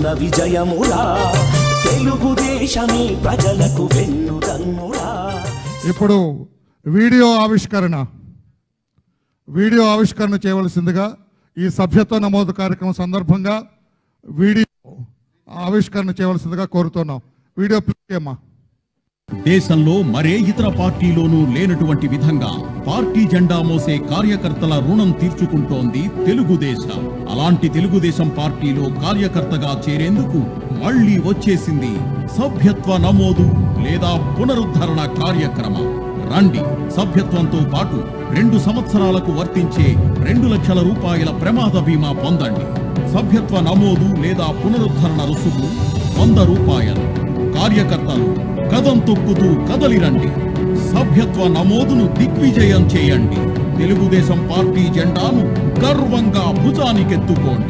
విజయమురా తెలుగుదేశమే ప్రజలకు వెన్నుదన్నురా ఇప్పుడు వీడియో ఆవిష్కరణ వీడియో ఆవిష్కరణ చేయవలసిందిగా ఈ సభ్యత్వ నమోదు కార్యక్రమం సందర్భంగా వీడియో ఆవిష్కరణ చేయవలసిందిగా కోరుతున్నాం వీడియో ప్లే చేయమ్మా దేశంలో మరే ఇతర పార్టీలోనూ లేనటువంటి విధంగా పార్టీ జెండా మోసే కార్యకర్తల రుణం తీర్చుకుంటోంది తెలుగుదేశం అలాంటి తెలుగుదేశం పార్టీలో కార్యకర్తగా చేరేందుకు మళ్ళీ వచ్చేసింది సభ్యత్వ నమోదు లేదా పునరుద్ధరణ కార్యక్రమం రండి సభ్యత్వంతో పాటు రెండు సంవత్సరాలకు వర్తించే రెండు లక్షల రూపాయల ప్రమాద బీమా పొందండి సభ్యత్వ నమోదు లేదా పునరుద్ధరణ రుసుము వంద రూపాయలు కార్యకర్తలు కదం తొక్కుతూ కదలిరండి సభ్యత్వ నమోదును దిగ్విజయం చేయండి తెలుగుదేశం పార్టీ జెండాను గర్వంగా భుజానికెత్తుకోండి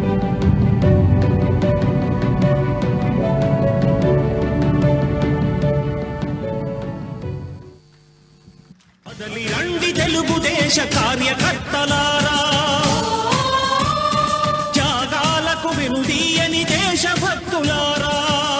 కదలి రండి తెలుగుదేశ కార్యకర్తలారా త్యాగాలకు వినుదీయని దేశభక్తులారా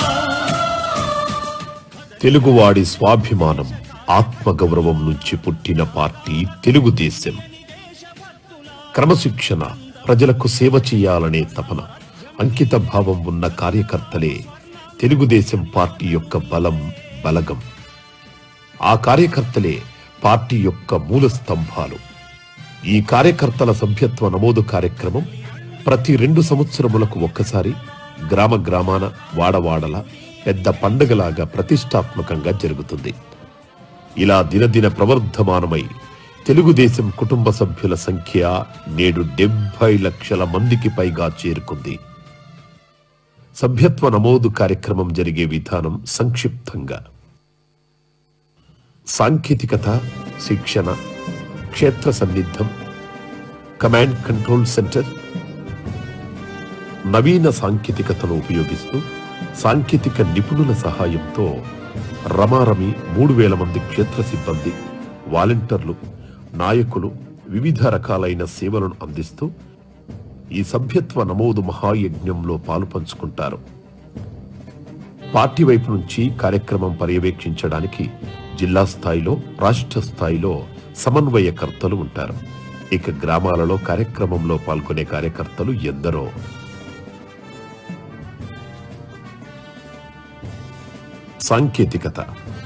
తెలుగువాడి స్వాభిమానం ఆత్మగౌరవం నుంచి పుట్టిన పార్టీ తెలుగుదేశం క్రమశిక్షణ ప్రజలకు సేవ చేయాలనే తపన అంకిత భావం ఉన్న కార్యకర్తలే తెలుగుదేశం పార్టీ యొక్క బలం బలగం ఆ కార్యకర్తలే పార్టీ యొక్క మూల స్తంభాలు ఈ కార్యకర్తల సభ్యత్వ నమోదు కార్యక్రమం ప్రతి రెండు సంవత్సరములకు ఒక్కసారి గ్రామ గ్రామాన వాడవాడల పెద్ద పండుగలాగా ప్రతిష్టాత్మకంగా జరుగుతుంది ఇలా దినదిన ప్రవర్ధమానమై తెలుగుదేశం కుటుంబ సభ్యుల సంఖ్య నేడు డెబ్బై లక్షల మందికి పైగా చేరుకుంది సభ్యత్వ నమోదు కార్యక్రమం జరిగే విధానం సంక్షిప్తంగా సాంకేతికత శిక్షణ క్షేత్ర సన్నిద్ధం కమాండ్ కంట్రోల్ సెంటర్ నవీన సాంకేతికతను ఉపయోగిస్తూ సాంకేతిక నిపుణుల సహాయంతో రమారమి మూడు వేల మంది క్షేత్ర సిబ్బంది వాలంటీర్లు నాయకులు వివిధ రకాలైన సేవలను అందిస్తూ ఈ సభ్యత్వ నమోదు మహాయజ్ఞంలో పాలు పంచుకుంటారు పార్టీ వైపు నుంచి కార్యక్రమం పర్యవేక్షించడానికి జిల్లా స్థాయిలో రాష్ట్ర స్థాయిలో సమన్వయకర్తలు ఉంటారు ఇక గ్రామాలలో కార్యక్రమంలో పాల్గొనే కార్యకర్తలు ఎందరో సాంకేతికత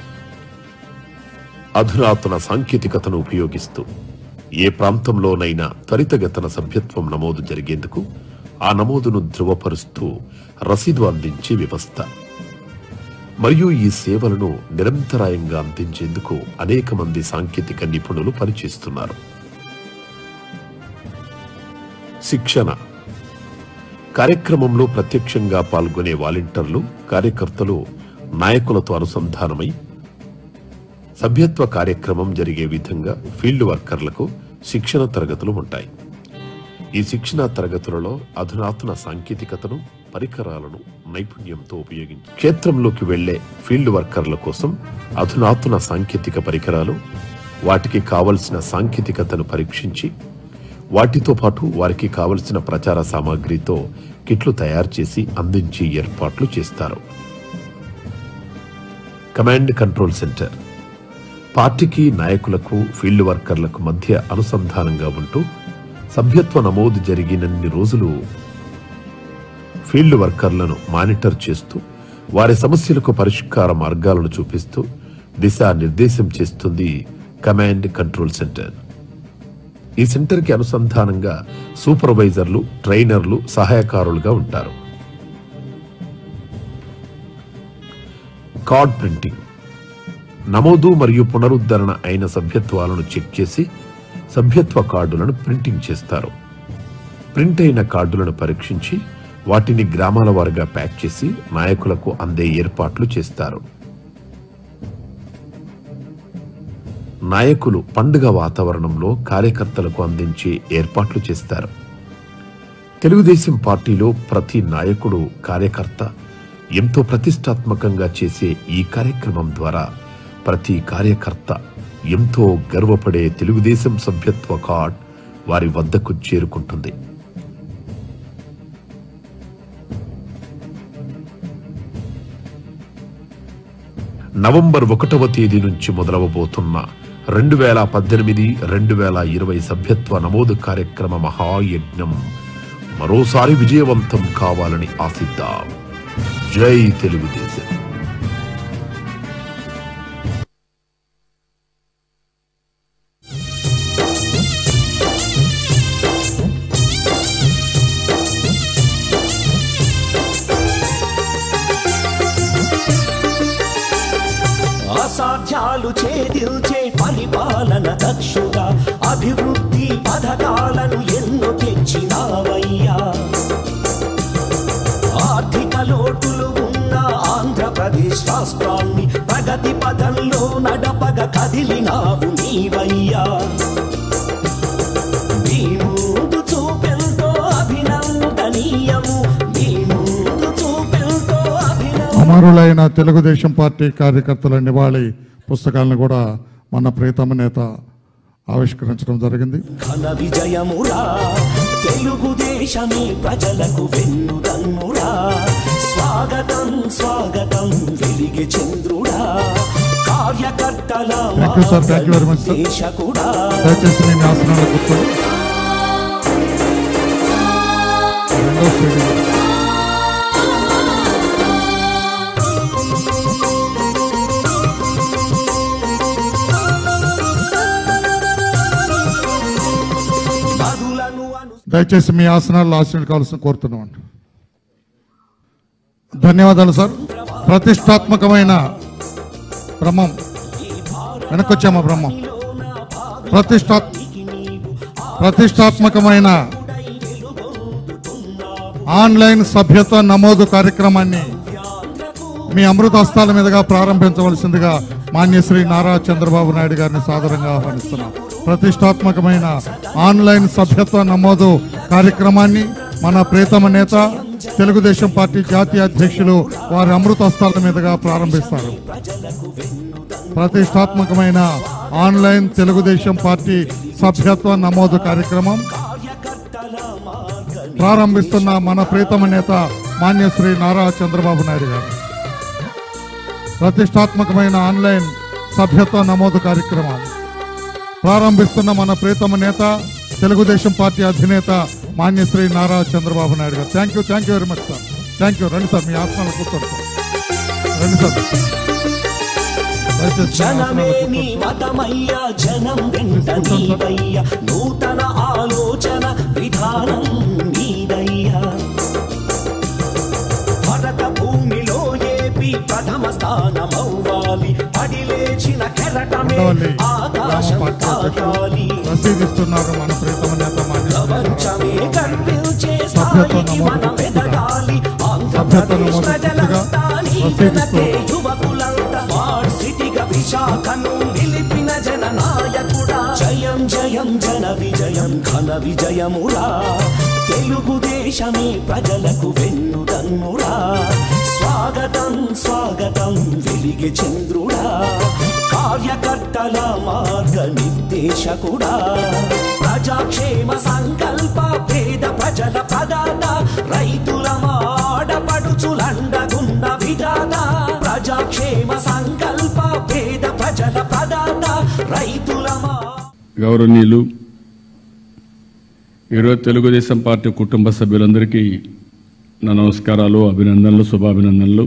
అధునాతన సాంకేతికతను ఉపయోగిస్తూ ఏ ప్రాంతంలోనైనా త్వరితగతన సభ్యత్వం నమోదు జరిగేందుకు ఆ నమోదును ధృవపరుస్తూ రసీదు అందించే వ్యవస్థ మరియు ఈ సేవలను నిరంతరాయంగా అందించేందుకు అనేక మంది సాంకేతిక నిపుణులు పనిచేస్తున్నారు శిక్షణ కార్యక్రమంలో ప్రత్యక్షంగా పాల్గొనే వాలంటీర్లు కార్యకర్తలు నాయకులతో అనుసంధానమై సభ్యత్వ కార్యక్రమం జరిగే విధంగా ఫీల్డ్ వర్కర్లకు శిక్షణ తరగతులు ఉంటాయి ఈ శిక్షణ తరగతులలో అధునాతన సాంకేతికతను పరికరాలను నైపుణ్యంతో ఉపయోగించి క్షేత్రంలోకి వెళ్లే ఫీల్డ్ వర్కర్ల కోసం అధునాతన సాంకేతిక పరికరాలు వాటికి కావలసిన సాంకేతికతను పరీక్షించి వాటితో పాటు వారికి కావలసిన ప్రచార సామాగ్రితో కిట్లు తయారు చేసి అందించి ఏర్పాట్లు చేస్తారు కమాండ్ కంట్రోల్ సెంటర్ పార్టీకి నాయకులకు ఫీల్డ్ వర్కర్లకు మధ్య అనుసంధానంగా ఉంటూ సభ్యత్వ నమోదు జరిగినన్ని రోజులు ఫీల్డ్ వర్కర్లను మానిటర్ చేస్తూ వారి సమస్యలకు పరిష్కార మార్గాలను చూపిస్తూ దిశానిర్దేశం చేస్తుంది కమాండ్ కంట్రోల్ సెంటర్ ఈ సెంటర్కి అనుసంధానంగా సూపర్వైజర్లు ట్రైనర్లు సహాయకారులుగా ఉంటారు కార్డ్ ప్రింటింగ్ నమోదు మరియు పునరుద్ధరణ అయిన సభ్యత్వాలను చెక్ చేసి సభ్యత్వ కార్డులను ప్రింటింగ్ చేస్తారు ప్రింట్ అయిన కార్డులను పరీక్షించి వాటిని గ్రామాల వారుగా ప్యాక్ చేసి నాయకులకు అందే ఏర్పాట్లు చేస్తారు నాయకులు పండుగ వాతావరణంలో కార్యకర్తలకు అందించే ఏర్పాట్లు చేస్తారు తెలుగుదేశం పార్టీలో ప్రతి నాయకుడు కార్యకర్త ఎంతో ప్రతిష్టాత్మకంగా చేసే ఈ కార్యక్రమం ద్వారా ప్రతి కార్యకర్త ఎంతో గర్వపడే తెలుగుదేశం సభ్యత్వ కార్డ్ వారి వద్దకు చేరుకుంటుంది నవంబర్ ఒకటవ తేదీ నుంచి మొదలవబోతున్న రెండు వేల పద్దెనిమిది రెండు వేల ఇరవై సభ్యత్వ నమోదు కార్యక్రమ మహాయజ్ఞం మరోసారి విజయవంతం కావాలని ఆశిద్దాం జై తెలుగుదేశం అసాధ్యాలు ఛేదిల్చే పరిపాలన దక్షుగా అభివృద్ధి పథకాలను ఎన్నో తెచ్చినావయ్యా ఆర్థిక లోటులు ఉన్న ఆంధ్రప్రదేశ్ రాష్ట్రాన్ని ప్రగతి పదంలో నడపగ కదిలినావు నీవయ్యా నీ ముందు చూపెంతో అభినందనీయము నీ ముందు చూపెంతో అభినందనీయము అమరులైన తెలుగుదేశం పార్టీ కార్యకర్తల నివాళి పుస్తకాలను కూడా మన ప్రీతమ నేత ఆవిష్కరించడం జరిగింది ఘన విజయమురా తెలుగుదేశమే ప్రజలకు వెన్నుదన్నురా స్వాగతం స్వాగతం వెలిగి చంద్రుడా కార్యకర్తల Thank you, sir. Thank you very much, sir. దేశకుడా దయచేసి నేను ఆసనాలు కూర్చోండి రెండో శ్రేణి నదులను అను దయచేసి మీ ఆసనాల్లో ఆశీర్వాదం కావాల్సిన కోరుతున్నామండి ధన్యవాదాలు సార్ ప్రతిష్టాత్మకమైన బ్రహ్మం వెనకొచ్చామా బ్రహ్మం ప్రతిష్టా ప్రతిష్టాత్మకమైన ఆన్లైన్ సభ్యత్వ నమోదు కార్యక్రమాన్ని మీ అమృత హస్తాల మీదుగా ప్రారంభించవలసిందిగా మాన్యశ్రీ నారా చంద్రబాబు నాయుడు గారిని సాదరంగా ఆహ్వానిస్తున్నాం ప్రతిష్టాత్మకమైన ఆన్లైన్ సభ్యత్వ నమోదు కార్యక్రమాన్ని మన ప్రీతమ నేత తెలుగుదేశం పార్టీ జాతీయ అధ్యక్షులు వారి అమృత హస్తాల మీదుగా ప్రారంభిస్తారు ప్రతిష్టాత్మకమైన ఆన్లైన్ తెలుగుదేశం పార్టీ సభ్యత్వ నమోదు కార్యక్రమం ప్రారంభిస్తున్న మన ప్రీతమ నేత మాన్యశ్రీ నారా చంద్రబాబు నాయుడు గారు ప్రతిష్టాత్మకమైన ఆన్లైన్ సభ్యత్వ నమోదు కార్యక్రమం ప్రారంభిస్తున్న మన ప్రీతమ నేత తెలుగుదేశం పార్టీ అధినేత మాన్యశ్రీ నారా చంద్రబాబు నాయుడు గారు thank you thank you very much sir thank you రండి సార్ మీ ఆసనాలు కూర్చోండి సార్ రండి సార్ దయచేసి మీ జనమే ఆసనాలు నీ కూర్చోండి సార్. మతమయ్యా జనం వెంట నీవయ్యా నూతన ఆలోచన విధానం నీదయ్యా భరత భూమిలో ఏపీ ప్రథమ స్థానమవ్వాలి పడి లేచిన కెరటమే ఉండవల్లి గ్రామ ఆకాశం పార్టీ తాకాలి అధ్యక్షులు రసీదిస్తున్నారు మన ప్రీతమ నేత మాన్యశ్రీ ప్రపంచమే గర్వించే సభ్యత్వ స్థాయికి నమోదు మనం ఎదగాలి సభ్యత్వ ఆంధ్రప్రదేశ్ నమోదు ప్రజలంతా నీ రసీదిస్తూ వెనకే యువకులంతా స్మార్ట్ సిటీగా విశాఖను నిలిపిన జననాయకుడా జయం జయం జన విజయం ఘన విజయమురా తెలుగుదేశమే ప్రజలకు వెన్నుదన్నురా స్వాగతం స్వాగతం వెలిగి చంద్రుడా కార్యకర్తల మార్గ నిర్దేశకుడా ప్రజాక్షేమ సంకల్ప పేద ప్రజల ప్రదాత రైతుల మాడపడుచులండగున్న విధాత ప్రజాక్షేమ సంకల్ప పేద ప్రజల ప్రదాత రైతుల మా గౌరవనీయులు ఈరోజు తెలుగుదేశం పార్టీ కుటుంబ సభ్యులందరికీ నా నమస్కారాలు అభినందనలు శుభాభినందనలు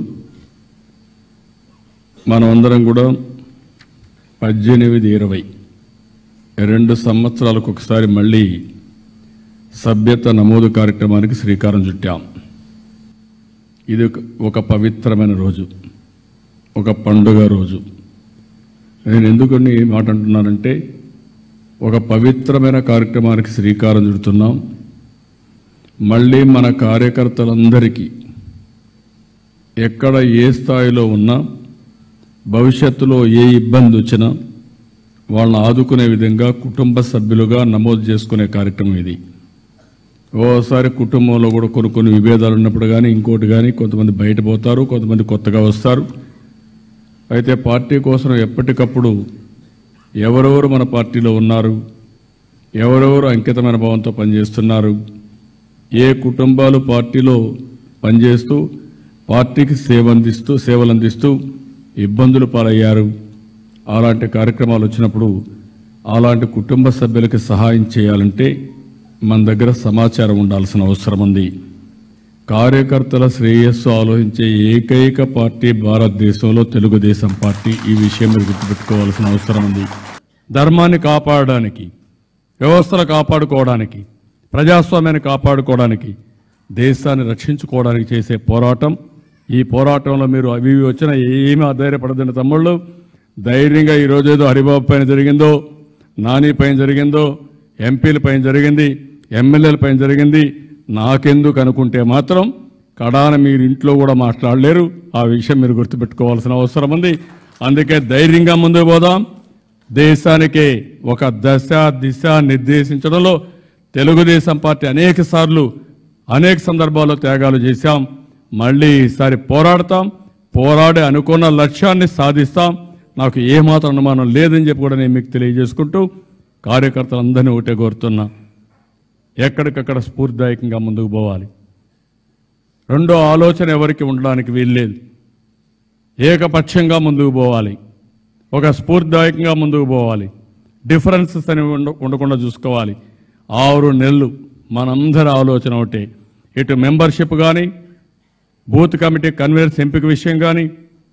మనమందరం కూడా పద్దెనిమిది ఇరవై రెండు సంవత్సరాలకు ఒకసారి మళ్ళీ సభ్యత నమోదు కార్యక్రమానికి శ్రీకారం చుట్టాం ఇది ఒక- ఒక పవిత్రమైన రోజు ఒక పండుగ రోజు నేను ఎందుకని ఈ మాట అంటున్నానంటే ఒక పవిత్రమైన కార్యక్రమానికి శ్రీకారం చుడుతున్నాం మళ్ళీ మన కార్యకర్తలందరికీ ఎక్కడ ఏ స్థాయిలో ఉన్నా భవిష్యత్తులో ఏ ఇబ్బంది వచ్చినా వాళ్ళని ఆదుకునే విధంగా కుటుంబ సభ్యులుగా నమోదు చేసుకునే కార్యక్రమం ఇది ఓసారి కుటుంబంలో కూడా కొన్ని కొన్ని విభేదాలు ఉన్నప్పుడు కానీ ఇంకోటి కానీ కొంతమంది బయట పోతారు కొంతమంది కొత్తగా వస్తారు అయితే పార్టీ కోసం ఎప్పటికప్పుడు ఎవరెవరు మన పార్టీలో ఉన్నారు ఎవరెవరు అంకితమైన భావంతో పనిచేస్తున్నారు ఏ కుటుంబాలు పార్టీలో పనిచేస్తూ పార్టీకి సేవ అందిస్తూ సేవలు అందిస్తూ ఇబ్బందులు పాలయ్యారు అలాంటి కార్యక్రమాలు వచ్చినప్పుడు అలాంటి కుటుంబ సభ్యులకి సహాయం చేయాలంటే మన దగ్గర సమాచారం ఉండాల్సిన అవసరం ఉంది కార్యకర్తల శ్రేయస్సు ఆలోచించే ఏకైక పార్టీ భారతదేశంలో తెలుగుదేశం పార్టీ ఈ విషయం మీరు గుర్తుపెట్టుకోవాల్సిన అవసరం ఉంది ధర్మాన్ని కాపాడడానికి వ్యవస్థలు కాపాడుకోవడానికి ప్రజాస్వామ్యాన్ని కాపాడుకోవడానికి దేశాన్ని రక్షించుకోవడానికి చేసే పోరాటం ఈ పోరాటంలో మీరు అవి ఇవి వచ్చినా ఏమీ అధైర్యపడదండి తమ్ముళ్ళు ధైర్యంగా ఈ రోజు ఏదో హరిబాబు పైన జరిగిందో నాని పైన జరిగిందో ఎంపీల పైన జరిగింది ఎమ్మెల్యేల పైన జరిగింది నాకెందుకు అనుకుంటే మాత్రం కడాన మీరు ఇంట్లో కూడా మాట్లాడలేరు ఆ విషయం మీరు గుర్తుపెట్టుకోవాల్సిన అవసరం ఉంది అందుకే ధైర్యంగా ముందుకు పోదాం దేశానికే ఒక దశ దిశ నిర్దేశించడంలో తెలుగుదేశం పార్టీ అనేక సార్లు అనేక సందర్భాల్లో త్యాగాలు చేశాం మళ్ళీ ఈసారి పోరాడతాం పోరాడే అనుకున్న లక్ష్యాన్ని సాధిస్తాం నాకు ఏమాత్రం అనుమానం లేదని చెప్పి కూడా నేను మీకు తెలియజేసుకుంటూ కార్యకర్తలందరినీ ఒకటే కోరుతున్నా ఎక్కడికక్కడ స్ఫూర్తిదాయకంగా ముందుకు పోవాలి రెండో ఆలోచన ఎవరికి ఉండడానికి వీల్లేదు ఏకపక్షంగా ముందుకు పోవాలి ఒక స్ఫూర్తిదాయకంగా ముందుకు పోవాలి డిఫరెన్సెస్ అని ఉండ- ఉండకుండా చూసుకోవాలి ఆరు నెలలు మనందరి ఆలోచన ఒకటే ఇటు మెంబర్షిప్ కానీ బూత్ కమిటీ కన్వీనర్స్ ఎంపిక విషయం కానీ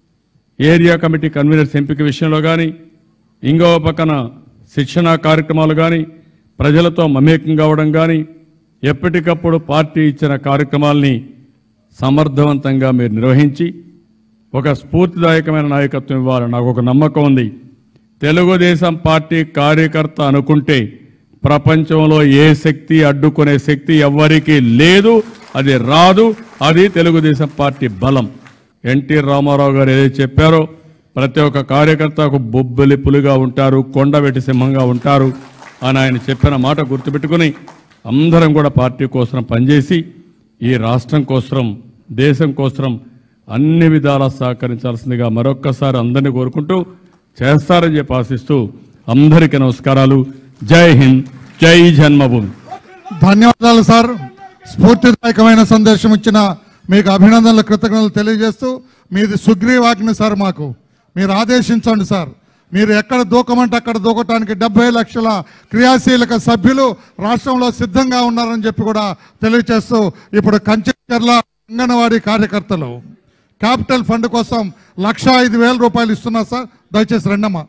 ఏరియా కమిటీ కన్వీనర్స్ ఎంపిక విషయంలో కానీ ఇంకో పక్కన శిక్షణా కార్యక్రమాలు కానీ ప్రజలతో మమేకం కావడం కానీ ఎప్పటికప్పుడు పార్టీ ఇచ్చిన కార్యక్రమాల్ని సమర్థవంతంగా మీరు నిర్వహించి ఒక స్ఫూర్తిదాయకమైన నాయకత్వం ఇవ్వాలి నాకు ఒక నమ్మకం ఉంది తెలుగుదేశం పార్టీ కార్యకర్త అనుకుంటే ప్రపంచంలో ఏ శక్తి అడ్డుకునే శక్తి ఎవ్వరికీ లేదు అది రాదు అది తెలుగుదేశం పార్టీ బలం ఎన్టీ రామారావు గారు ఏదైతే చెప్పారో ప్రతి ఒక్క కార్యకర్త ఒక బొబ్బలి పులిగా ఉంటారు కొండవెట్టి సింహంగా ఉంటారు అని ఆయన చెప్పిన మాట గుర్తుపెట్టుకుని అందరం కూడా పార్టీ కోసం పనిచేసి ఈ రాష్ట్రం కోసం దేశం కోసం అన్ని విధాలా సహకరించాల్సిందిగా మరొక్కసారి అందరినీ కోరుకుంటూ చేస్తారని చెప్పి ఆశిస్తూ అందరికీ నమస్కారాలు జై హింద్ జై జన్మభూమి ధన్యవాదాలు సార్ స్ఫూర్తిదాయకమైన సందేశం ఇచ్చిన మీకు అభినందనలు కృతజ్ఞతలు తెలియజేస్తూ మీది సుగ్రీవాజ్ఞ సార్ మాకు మీరు ఆదేశించండి సార్ మీరు ఎక్కడ దూకమంటే అక్కడ దూకటానికి డెబ్బై లక్షల క్రియాశీలక సభ్యులు రాష్ట్రంలో సిద్ధంగా ఉన్నారని చెప్పి కూడా తెలియజేస్తూ ఇప్పుడు కంచెర్ల అంగన్వాడీ కార్యకర్తలు క్యాపిటల్ ఫండ్ కోసం లక్ష ఐదు వేల రూపాయలు ఇస్తున్నారు సార్ దయచేసి రండమ్మా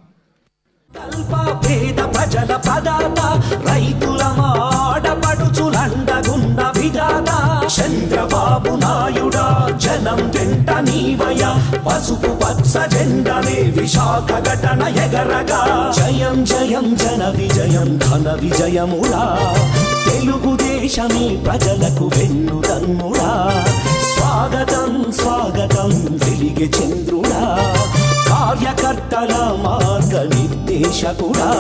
కల్ప పేద ప్రజల ప్రదాత రైతుల మాడపడుచులండగుండ విధాత చంద్రబాబు నాయుడా జనం వెంట నీవయ పసుపు పచ్చ జెండనే విశాఖ ఘటన ఎగరగా జయం జయం జన విజయం ఘన విజయముడా తెలుగుదేశమే ప్రజలకు వెన్నుదన్నుడా స్వాగతం స్వాగతం వెలిగే చంద్రుడా కార్యకర్తల మార్గ నిర్దేశకుడా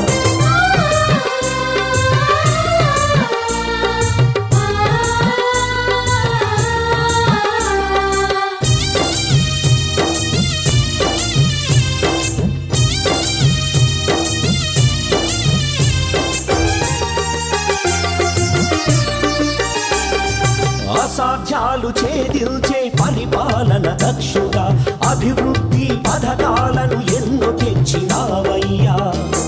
అసాధ్యాలు ఛేదిల్చే పరిపాలన దక్షుడా అభివృద్ధి పథకాలను ఎన్నో తెచ్చినావయ్యా